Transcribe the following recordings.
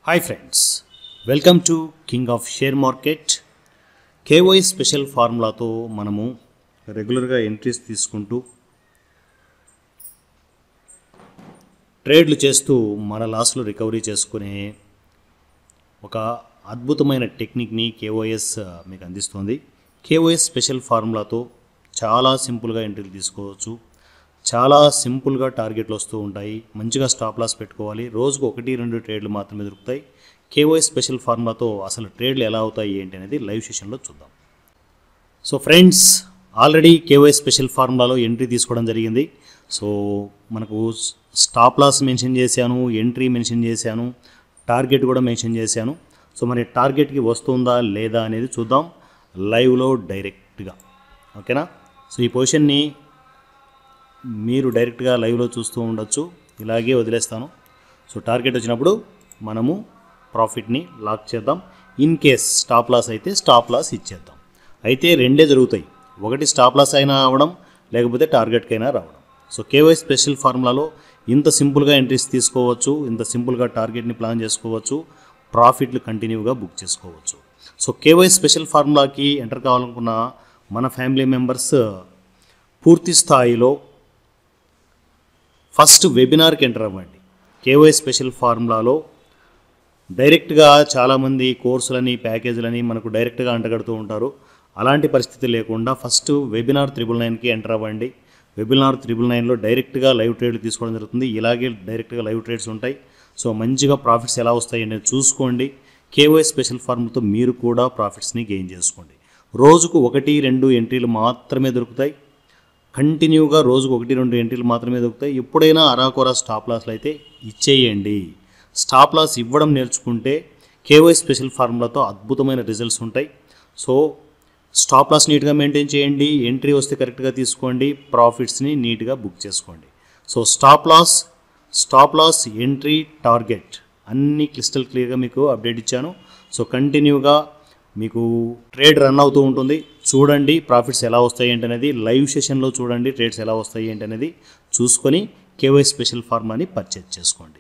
hi friends welcome to king of share market KY special ఫార్ములాతో మనము రెగ్యులర్గా entries తీసుకుంటూ ట్రేడ్లు చేస్తూ మన లాస్లో రికవరీ చేసుకునే ఒక అద్భుతమైన టెక్నిక్ని కేఓఎస్ మీకు అందిస్తుంది కేఓఎస్ స్పెషల్ ఫార్ములాతో చాలా సింపుల్గా ఎంట్రీలు తీసుకోవచ్చు చాలా సింపుల్గా టార్గెట్లు వస్తూ ఉంటాయి మంచిగా స్టాప్ లాస్ పెట్టుకోవాలి రోజుకు ఒకటి రెండు ట్రేడ్లు మాత్రమే దొరుకుతాయి కేఓఎస్ స్పెషల్ ఫార్ములాతో అసలు ట్రేడ్లు ఎలా అవుతాయి ఏంటి అనేది లైవ్ సెషన్లో చూద్దాం so friends already KY special ఫార్ములాలో ఎంట్రీ తీసుకోవడం జరిగింది సో మనకు స్టాప్ లాస్ మెన్షన్ చేశాను ఎంట్రీ మెన్షన్ చేశాను టార్గెట్ కూడా మెన్షన్ చేశాను సో మరి టార్గెట్కి వస్తుందా లేదా అనేది చూద్దాం లైవ్లో డైరెక్ట్గా ఓకేనా సో ఈ పొజిషన్ని మీరు డైరెక్ట్గా లైవ్లో చూస్తూ ఉండొచ్చు ఇలాగే వదిలేస్తాను సో టార్గెట్ వచ్చినప్పుడు మనము ప్రాఫిట్ని లాక్ చేద్దాం ఇన్ కేస్ స్టాప్ లాస్ అయితే స్టాప్ లాస్ ఇచ్చేద్దాం అయితే రెండే జరుగుతాయి ఒకటి స్టాప్ లాస్ అయినా అవ్వడం లేకపోతే టార్గెట్కైనా రావడం సో కేవై స్పెషల్ ఫార్ములాలో ఇంత సింపుల్గా ఎంట్రీస్ తీసుకోవచ్చు ఇంత సింపుల్గా టార్గెట్ని ప్లాన్ చేసుకోవచ్చు ప్రాఫిట్లు కంటిన్యూగా బుక్ చేసుకోవచ్చు సో కేవై స్పెషల్ ఫార్ములాకి ఎంటర్ కావాలనుకున్న మన ఫ్యామిలీ మెంబర్స్ పూర్తి స్థాయిలో ఫస్ట్ వెబినార్కి ఎంటర్ అవ్వండి కేవై స్పెషల్ ఫార్ములాలో డైరెక్ట్గా చాలామంది కోర్సులని ప్యాకేజీలని మనకు డైరెక్ట్గా అంటగడుతూ ఉంటారు అలాంటి పరిస్థితి లేకుండా ఫస్ట్ వెబినార్ త్రిబుల్ నైన్కి ఎంటర్ అవ్వండి వెబినార్ త్రిబుల్ నైన్లో డైరెక్ట్గా లైవ్ ట్రేడ్లు తీసుకోవడం జరుగుతుంది ఇలాగే డైరెక్ట్గా లైవ్ ట్రేడ్స్ ఉంటాయి సో మంచిగా ప్రాఫిట్స్ ఎలా వస్తాయి అనేది చూసుకోండి కేవై స్పెషల్ ఫార్ములతో మీరు కూడా ప్రాఫిట్స్ని గెయిన్ చేసుకోండి రోజుకు ఒకటి రెండు ఎంట్రీలు మాత్రమే దొరుకుతాయి కంటిన్యూగా రోజుకు ఒకటి రెండు ఎంట్రీలు మాత్రమే దొరుకుతాయి ఎప్పుడైనా అరాకొరా స్టాప్ లాస్లు అయితే ఇచ్చేయండి స్టాప్ లాస్ ఇవ్వడం నేర్చుకుంటే కేవై స్పెషల్ ఫార్ములాతో అద్భుతమైన రిజల్ట్స్ ఉంటాయి సో స్టాప్ లాస్ నీట్గా మెయింటైన్ చేయండి ఎంట్రీ వస్తే కరెక్ట్గా తీసుకోండి ప్రాఫిట్స్ని నీట్గా బుక్ చేసుకోండి so stop loss stop loss entry target అన్ని క్లిస్టల్ క్లియర్గా మీకు అప్డేట్ ఇచ్చాను సో కంటిన్యూగా మీకు ట్రేడ్ రన్ అవుతూ ఉంటుంది చూడండి ప్రాఫిట్స్ ఎలా వస్తాయి ఏంటి అనేది లైవ్ సెషన్లో చూడండి ట్రేడ్స్ ఎలా వస్తాయి ఏంటి అనేది చూసుకొని కేవై స్పెషల్ ఫార్మాని పర్చేజ్ చేసుకోండి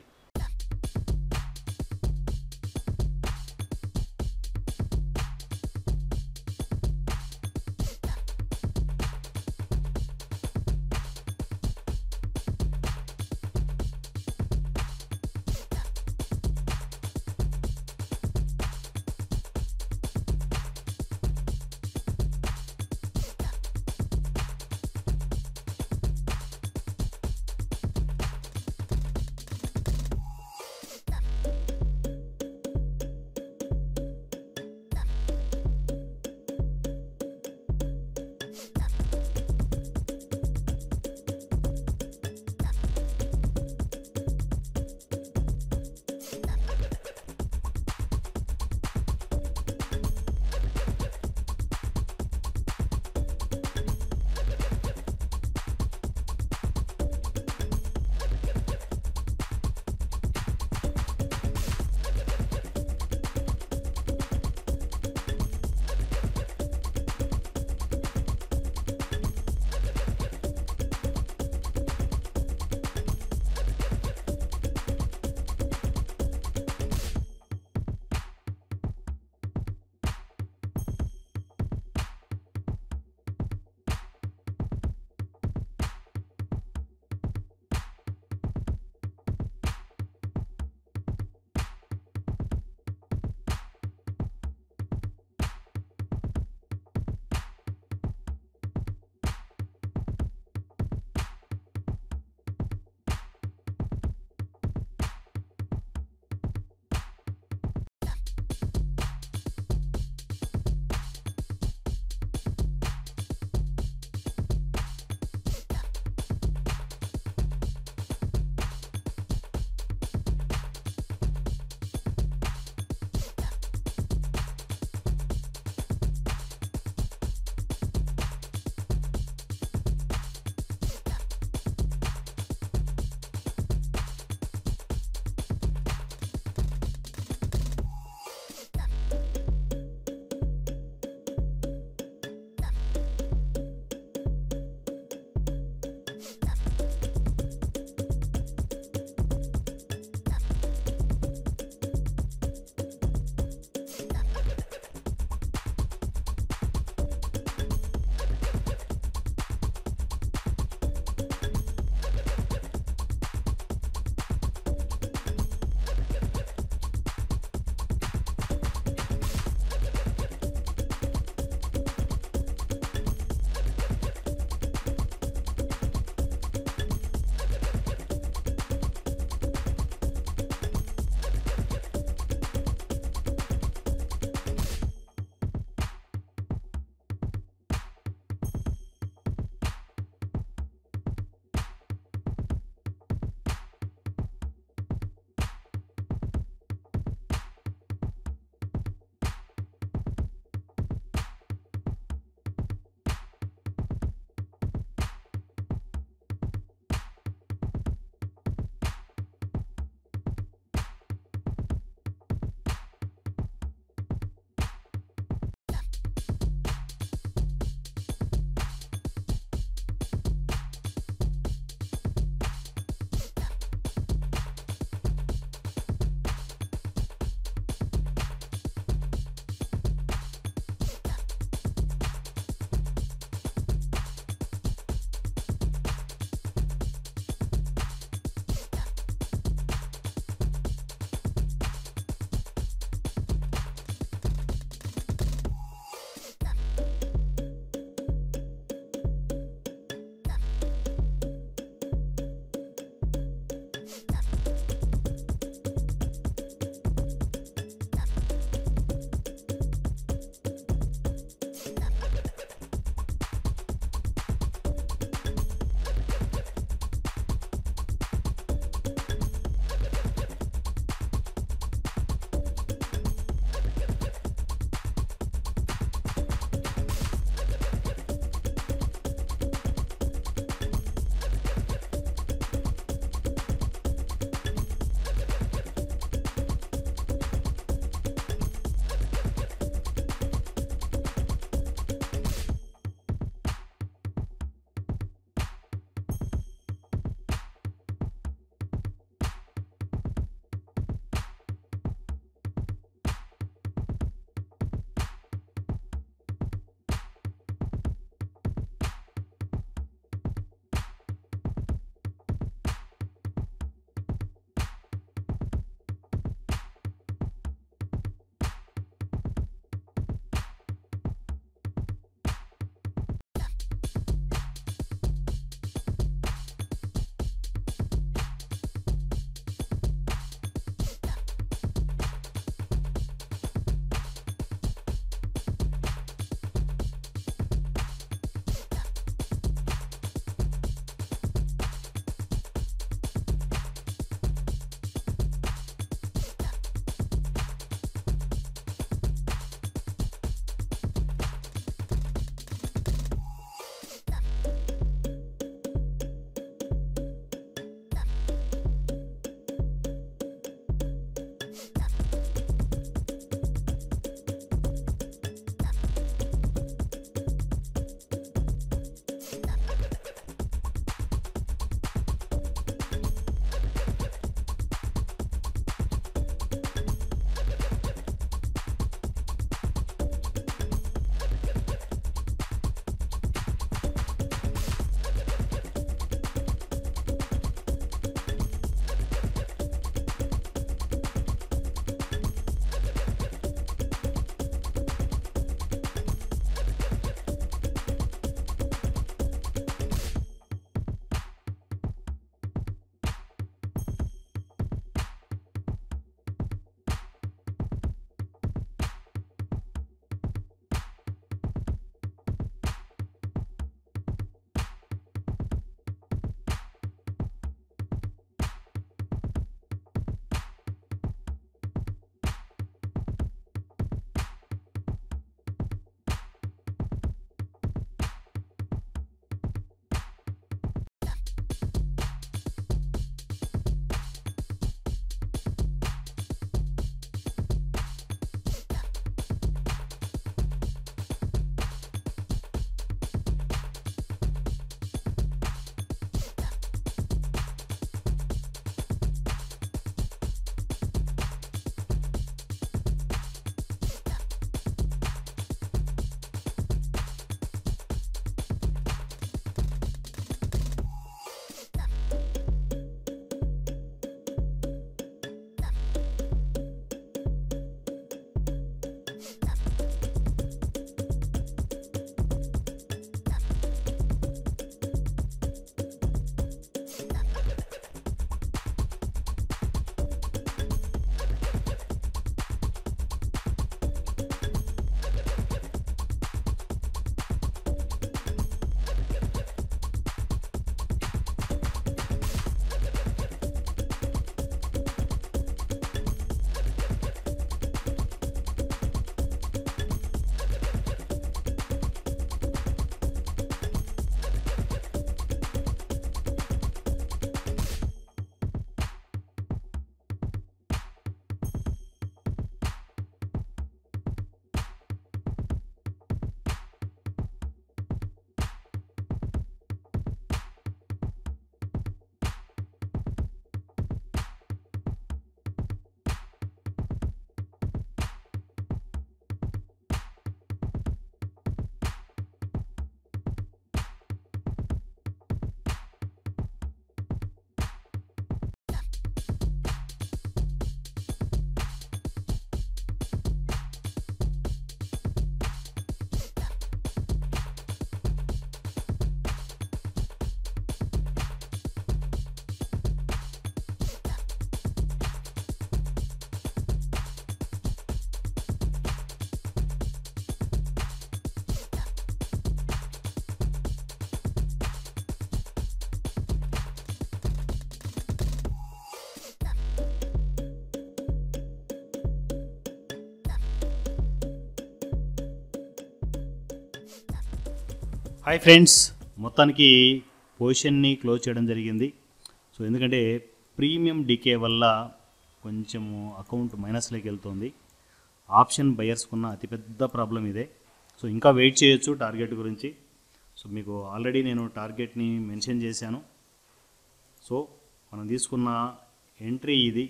హాయ్ ఫ్రెండ్స్ మొత్తానికి పొజిషన్ని క్లోజ్ చేయడం జరిగింది సో ఎందుకంటే ప్రీమియం డికే వల్ల కొంచెము అకౌంట్ మైనస్లోకి వెళ్తుంది ఆప్షన్ బయర్స్కున్న అతిపెద్ద ప్రాబ్లం ఇదే సో ఇంకా వెయిట్ చేయొచ్చు టార్గెట్ గురించి సో మీకు ఆల్రెడీ నేను టార్గెట్ని మెన్షన్ చేశాను సో మనం తీసుకున్న ఎంట్రీ ఇది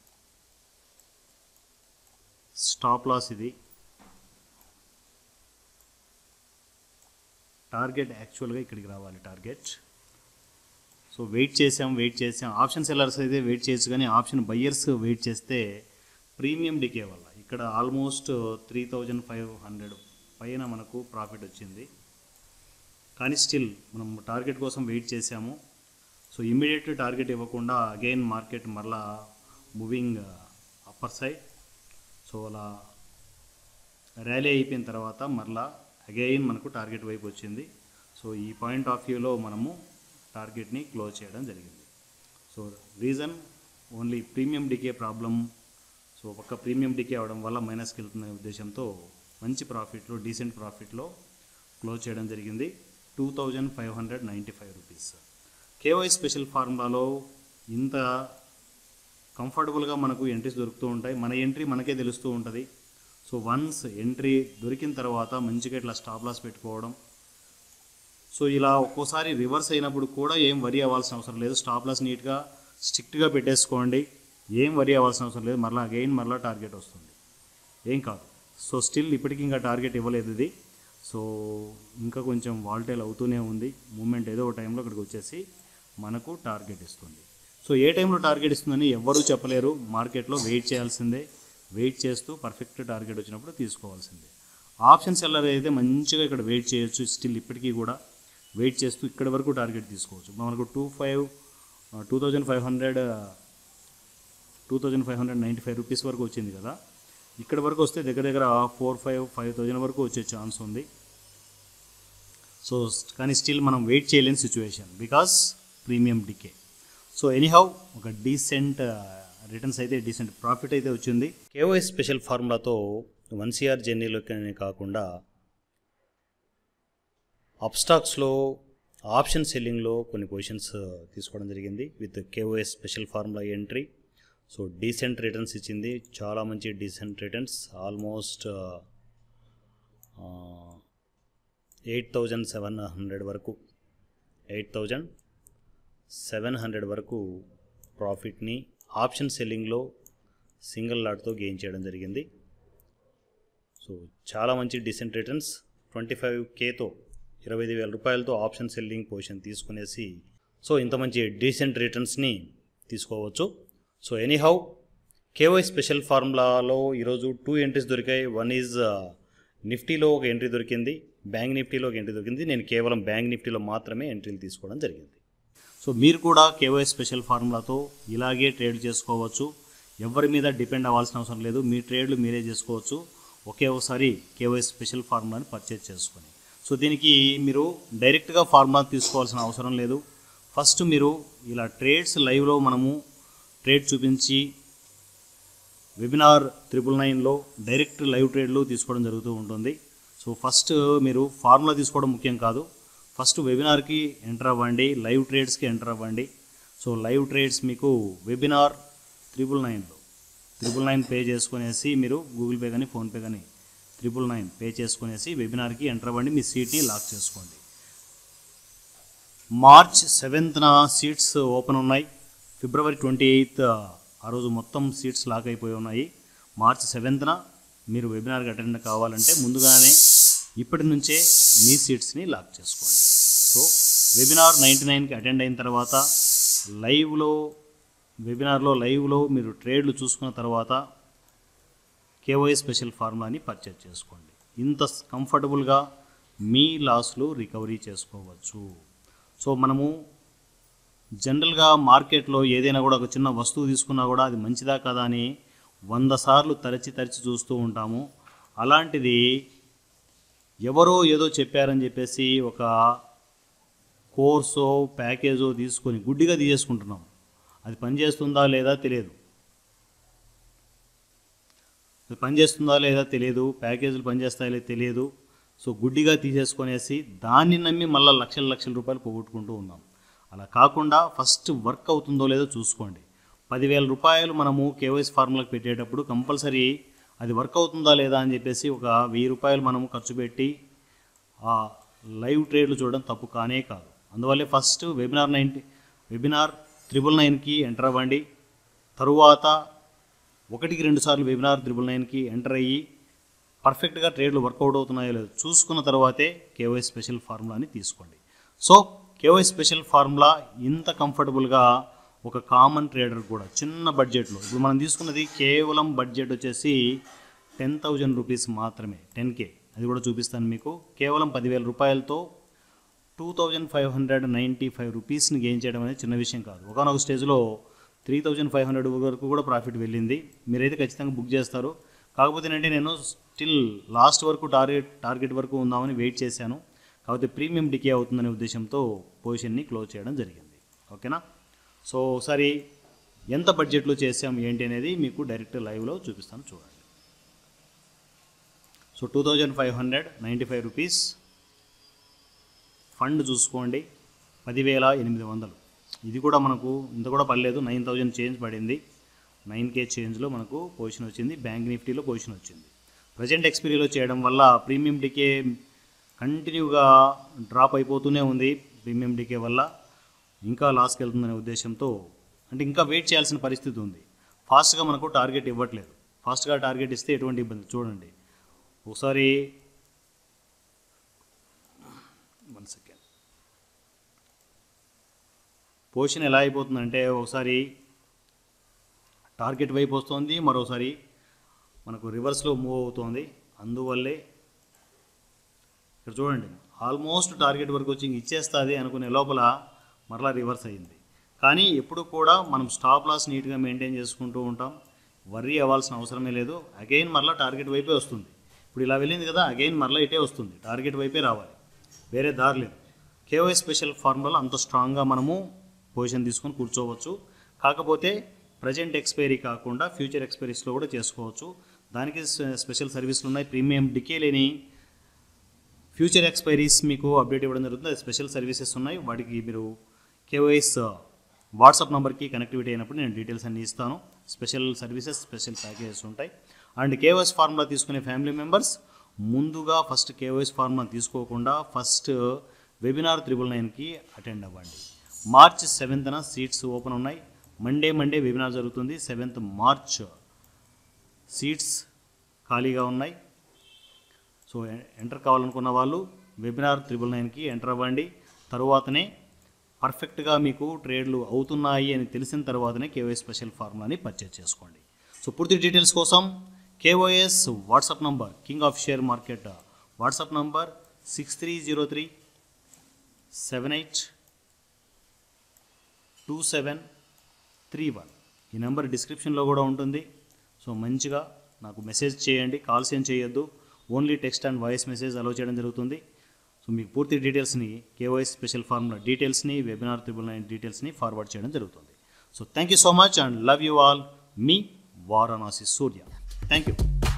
స్టాప్ లాస్ ఇది టార్గెట్ యాక్చువల్గా ఇక్కడికి రావాలి టార్గెట్ సో వెయిట్ చేసాం వెయిట్ చేసాం ఆప్షన్ సెల్లర్స్ అయితే వెయిట్ చేయొచ్చు కానీ ఆప్షన్ బయ్యర్స్ వెయిట్ చేస్తే ప్రీమియం డికే వల్ల ఇక్కడ almost three thousand five hundred పైన మనకు ప్రాఫిట్ వచ్చింది కానీ స్టిల్ మనం టార్గెట్ కోసం వెయిట్ చేసాము సో ఇమ్మీడియట్ టార్గెట్ ఇవ్వకుండా అగైన్ మార్కెట్ మరలా మూవింగ్ అప్పర్ సైడ్ సో అలా ర్యాలీ అయిపోయిన తర్వాత మరలా అగైన్ మనకు టార్గెట్ వైపు వచ్చింది సో ఈ పాయింట్ ఆఫ్ వ్యూలో మనము టార్గెట్ని క్లోజ్ చేయడం జరిగింది so reason only premium decay problem so ఒక్క ప్రీమియం డికే అవడం వల్ల మైనస్కి వెళ్తున్న ఉద్దేశంతో మంచి ప్రాఫిట్లో డీసెంట్ ప్రాఫిట్లో క్లోజ్ చేయడం జరిగింది two thousand five hundred ninety five rupees KY special ఫార్ములాలో ఇంత కంఫర్టబుల్గా మనకు ఎంట్రీస్ దొరుకుతూ ఉంటాయి మన ఎంట్రీ మనకే తెలుస్తూ ఉంటుంది సో వన్స్ ఎంట్రీ దొరికిన తర్వాత మంచిగా ఇట్లా స్టాప్ లాస్ పెట్టుకోవడం సో ఇలా ఒక్కోసారి రివర్స్ అయినప్పుడు కూడా ఏం వరి అవ్వాల్సిన అవసరం లేదు స్టాప్ లాస్ నీట్గా స్ట్రిక్ట్గా పెట్టేసుకోండి ఏం వరి అవ్వాల్సిన అవసరం లేదు మరలా అగైన్ మరలా టార్గెట్ వస్తుంది ఏం కాదు సో స్టిల్ ఇప్పటికీ ఇంకా టార్గెట్ ఇవ్వలేదు ఇది సో ఇంకా కొంచెం వాల్టైల్ అవుతూనే ఉంది మూమెంట్ ఏదో ఒక టైంలో ఇక్కడికి వచ్చేసి మనకు టార్గెట్ ఇస్తుంది సో ఏ టైంలో టార్గెట్ ఇస్తుందని ఎవ్వరూ చెప్పలేరు మార్కెట్లో వెయిట్ చేయాల్సిందే వెయిట్ చేస్తూ పర్ఫెక్ట్ టార్గెట్ వచ్చినప్పుడు తీసుకోవాల్సిందే ఆప్షన్ సెల్లర్ అయితే మంచిగా ఇక్కడ వెయిట్ చేయొచ్చు స్టిల్ ఇప్పటికీ కూడా వెయిట్ చేస్తూ ఇక్కడ వరకు టార్గెట్ తీసుకోవచ్చు మనకు two five two thousand five hundred two thousand five hundred ninety five rupees వరకు వచ్చింది కదా ఇక్కడ వరకు వస్తే దగ్గర దగ్గర ఫోర్ ఫైవ్ ఫైవ్ థౌజండ్ వరకు వచ్చే ఛాన్స్ ఉంది సో కానీ స్టిల్ మనం వెయిట్ చేయలేని situation because premium decay so anyhow ఒక డీసెంట్ రిటర్న్స్ అయితే డీసెంట్ ప్రాఫిట్ అయితే వచ్చింది KOS special formula one CR జర్నీలోకి కాకుండా అప్స్టాక్స్లో ఆప్షన్ సెల్లింగ్లో కొన్ని పొజిషన్స్ తీసుకోవడం జరిగింది with KOS special formula entry so decent returns ఇచ్చింది చాలా మంచి decent returns almost eight thousand seven hundred వరకు ఎయిట్ థౌజండ్ సెవెన్ హండ్రెడ్ వరకు ప్రాఫిట్ని ఆప్షన్ సెల్లింగ్లో సింగిల్ లాట్తో గెయిన్ చేయడం జరిగింది సో చాలా మంచి డీసెంట్ రిటర్న్స్ ట్వంటీ ఫైవ్ కేతో ఇరవై ఐదు వేల రూపాయలతో ఆప్షన్ సెల్లింగ్ పొజిషన్ తీసుకునేసి సో ఇంత మంచి డీసెంట్ రిటర్న్స్ని తీసుకోవచ్చు సో ఎనీహౌ కేవై స్పెషల్ ఫార్ములాలో ఈరోజు టూ ఎంట్రీస్ దొరికాయి వన్ ఈజ్ నిఫ్టీలో ఒక ఎంట్రీ దొరికింది బ్యాంక్ నిఫ్టీలో ఒక ఎంట్రీ దొరికింది నేను కేవలం బ్యాంక్ నిఫ్టీలో మాత్రమే ఎంట్రీలు తీసుకోవడం జరిగింది సో మీరు కూడా కేవై స్పెషల్ ఫార్ములాతో ఇలాగే ట్రేడ్ చేసుకోవచ్చు ఎవరి మీద డిపెండ్ అవ్వాల్సిన అవసరం లేదు మీ ట్రేడ్లు మీరే చేసుకోవచ్చు ఒకే ఒకసారి కేవై స్పెషల్ ఫార్ములాని పర్చేజ్ చేసుకొని సో దీనికి మీరు డైరెక్ట్గా ఫార్ములా తీసుకోవాల్సిన అవసరం లేదు ఫస్ట్ మీరు ఇలా ట్రేడ్స్ లైవ్లో మనము ట్రేడ్ చూపించి వెబినార్ త్రిపుల్ నైన్లో డైరెక్ట్ లైవ్ ట్రేడ్లు తీసుకోవడం జరుగుతూ ఉంటుంది సో ఫస్ట్ మీరు ఫార్ములా తీసుకోవడం ముఖ్యం కాదు ఫస్ట్ వెబినార్కి ఎంటర్ అవ్వండి లైవ్ ట్రేడ్స్కి ఎంటర్ అవ్వండి సో లైవ్ ట్రేడ్స్ మీకు వెబినార్ త్రిపుల్ నైన్లో త్రిపుల్ నైన్ పే చేసుకునేసి మీరు గూగుల్ పే కానీ ఫోన్పే కానీ త్రిపుల్ నైన్ పే చేసుకునేసి వెబినార్కి ఎంటర్ అవ్వండి మీ సీట్ని లాక్ చేసుకోండి మార్చ్ సెవెంత్న సీట్స్ ఓపెన్ ఉన్నాయి ఫిబ్రవరి ట్వంటీ ఎయిత్ ఆ రోజు మొత్తం సీట్స్ లాక్ అయిపోయి ఉన్నాయి మార్చ్ సెవెంత్న మీరు వెబినార్కి అటెండ్ కావాలంటే ముందుగానే ఇప్పటి నుంచే మీ సీట్స్ని లాక్ చేసుకోండి సో వెబినార్ నైంటీ నైన్కి అటెండ్ అయిన తర్వాత లైవ్లో వెబినార్లో లైవ్లో మీరు ట్రేడ్లు చూసుకున్న తర్వాత కేవై స్పెషల్ ఫార్ములాని పర్చేజ్ చేసుకోండి ఇంత కంఫర్టబుల్గా మీ లాస్లు రికవరీ చేసుకోవచ్చు సో మనము జనరల్గా మార్కెట్లో ఏదైనా కూడా ఒక చిన్న వస్తువు తీసుకున్నా కూడా అది మంచిదా కదా అని వంద సార్లు తరచి తరచి చూస్తూ ఉంటాము అలాంటిది ఎవరో ఏదో చెప్పారని చెప్పేసి ఒక కోర్సో ప్యాకేజో తీసుకొని గుడ్డిగా తీసేసుకుంటున్నాం అది పనిచేస్తుందా లేదా తెలియదు అది పనిచేస్తుందా లేదా తెలియదు ప్యాకేజీలు పనిచేస్తాయో లేదో తెలియదు సో గుడ్డిగా తీసేసుకొనేసి దాన్ని నమ్మి మళ్ళీ లక్షల లక్షల రూపాయలు పోగొట్టుకుంటూ ఉన్నాం అలా కాకుండా ఫస్ట్ వర్క్ అవుతుందో లేదో చూసుకోండి పదివేల రూపాయలు మనము కేవైసీ ఫార్ములకు పెట్టేటప్పుడు కంపల్సరీ అది వర్క్ అవుతుందా లేదా అని చెప్పేసి ఒక వెయ్యి రూపాయలు మనము ఖర్చు పెట్టి ఆ లైవ్ ట్రేడ్లు చూడడం తప్పు కానే కాదు అందువల్లే first webinar ninety webinar triple నైన్కి ఎంటర్ అవ్వండి తరువాత ఒకటికి రెండు సార్లు వెబినార్ త్రిబుల్ నైన్కి ఎంటర్ అయ్యి పర్ఫెక్ట్గా ట్రేడ్లు వర్కౌట్ అవుతున్నాయో లేదో చూసుకున్న తర్వాతే కేవై స్పెషల్ ఫార్ములాని తీసుకోండి సో కేవై స్పెషల్ ఫార్ములా ఇంత కంఫర్టబుల్గా ఒక కామన్ ట్రేడర్ కూడా చిన్న బడ్జెట్లో ఇప్పుడు మనం తీసుకున్నది కేవలం బడ్జెట్ వచ్చేసి టెన్ థౌజండ్ రూపీస్ మాత్రమే టెన్ కే అది కూడా చూపిస్తాను మీకు కేవలం పదివేల రూపాయలతో two thousand five hundred ninety five రూపీస్ని గెయిన్ చేయడం అనేది చిన్న విషయం కాదు ఒకనొక స్టేజ్లో త్రీ థౌజండ్ ఫైవ్ హండ్రెడ్ వరకు కూడా ప్రాఫిట్ వెళ్ళింది మీరైతే ఖచ్చితంగా బుక్ చేస్తారు కాకపోతే ఏంటంటే నేను స్టిల్ లాస్ట్ వరకు టార్గెట్ టార్గెట్ వరకు ఉందామని వెయిట్ చేశాను కాకపోతే ప్రీమియం డికే అవుతుందనే ఉద్దేశంతో పొజిషన్ని క్లోజ్ చేయడం జరిగింది ఓకేనా సో ఒకసారి ఎంత బడ్జెట్లో చేసాం ఏంటి అనేది మీకు డైరెక్ట్ లైవ్లో చూపిస్తాను చూడండి so two thousand five hundred ninety five rupees fund చూసుకోండి పదివేల ఎనిమిది వందలు ఇది కూడా మనకు ఇంత కూడా పడలేదు నైన్ థౌజండ్ చేంజ్ పడింది నైన్ కే చేంజ్లో మనకు పొజిషన్ వచ్చింది బ్యాంక్ నిఫ్టీలో పొజిషన్ వచ్చింది ప్రజెంట్ ఎక్స్పీరియలో చేయడం వల్ల ప్రీమియం డికే కంటిన్యూగా డ్రాప్ అయిపోతూనే ఉంది ప్రీమియం డికే వల్ల ఇంకా లాస్కి వెళ్తుందనే ఉద్దేశంతో అంటే ఇంకా వెయిట్ చేయాల్సిన పరిస్థితి ఉంది ఫాస్ట్గా మనకు టార్గెట్ ఇవ్వట్లేదు ఫాస్ట్గా టార్గెట్ ఇస్తే ఎటువంటి ఇబ్బంది చూడండి ఒకసారి వన్ సెకండ్ పొజిషన్ ఎలా అయిపోతుందంటే ఒకసారి టార్గెట్ వైపు వస్తుంది మరోసారి మనకు రివర్స్లో మూవ్ అవుతుంది అందువల్లే ఇక్కడ చూడండి ఆల్మోస్ట్ టార్గెట్ వరకు వచ్చి ఇంక ఇచ్చేస్తుంది అనుకునే లోపల మరలా రివర్స్ అయింది కానీ ఎప్పుడు కూడా మనం స్టాప్ లాస్ నీట్గా మెయింటైన్ చేసుకుంటూ ఉంటాం వర్రీ అవ్వాల్సిన అవసరమే లేదు అగైన్ మరలా టార్గెట్ వైపే వస్తుంది ఇప్పుడు ఇలా వెళ్ళింది కదా అగైన్ మరలా ఇటే వస్తుంది టార్గెట్ వైపే రావాలి వేరే దారి లేదు కేవై స్పెషల్ ఫార్ములాలో అంత స్ట్రాంగ్గా మనము పొజిషన్ తీసుకొని కూర్చోవచ్చు కాకపోతే ప్రజెంట్ ఎక్స్పైరీ కాకుండా ఫ్యూచర్ ఎక్స్పైరీస్లో కూడా చేసుకోవచ్చు దానికి స్పె- స్పెషల్ సర్వీసులు ఉన్నాయి ప్రీమియం డికే లేని ఫ్యూచర్ ఎక్స్పైరీస్ మీకు అప్డేట్ ఇవ్వడం జరుగుతుంది అది స్పెషల్ సర్వీసెస్ ఉన్నాయి వాటికి మీరు కేవైస్ వాట్సాప్ నెంబర్కి కనెక్టివిటీ అయినప్పుడు నేను డీటెయిల్స్ అన్ని ఇస్తాను స్పెషల్ సర్వీసెస్ స్పెషల్ ప్యాకేజెస్ ఉంటాయి అండ్ కేవైస్ ఫార్ములా తీసుకునే ఫ్యామిలీ మెంబర్స్ ముందుగా ఫస్ట్ కేవైస్ ఫార్ములా తీసుకోకుండా ఫస్ట్ వెబినార్ త్రిబుల్ నైన్కి అటెండ్ అవ్వండి మార్చ్ సెవెంత్న సీట్స్ ఓపెన్ ఉన్నాయి మండే మండే వెబినార్ జరుగుతుంది సెవెంత్ మార్చ్ సీట్స్ ఖాళీగా ఉన్నాయి సో ఎ- ఎంటర్ కావాలనుకున్న వాళ్ళు వెబినార్ త్రిబుల్ నైన్కి ఎంటర్ అవ్వండి తరువాతనే పర్ఫెక్ట్గా మీకు ట్రేడ్లు అవుతున్నాయి అని తెలిసిన తర్వాతనే కేవైఎస్ స్పెషల్ ఫార్ములాని పర్చేజ్ చేసుకోండి సో పూర్తి డీటెయిల్స్ కోసం KYS WhatsApp number king of share market WhatsApp number six three zero three seven eight two seven three one ఈ నెంబర్ డిస్క్రిప్షన్లో కూడా ఉంటుంది సో మంచిగా నాకు మెసేజ్ చేయండి కాల్స్ ఏం చేయొద్దు only text and voice message అలో చేయడం జరుగుతుంది సో మీకు పూర్తి డీటెయిల్స్ని కేవైస్ స్పెషల్ ఫార్ములా డీటెయిల్స్ని వెబినార్ త్రిబుల్ నైన్ డీటెయిల్స్ని ఫార్వర్డ్ చేయడం జరుగుతుంది so thank you so much and love you all మీ వారణాసి సూర్య థ్యాంక్ యూ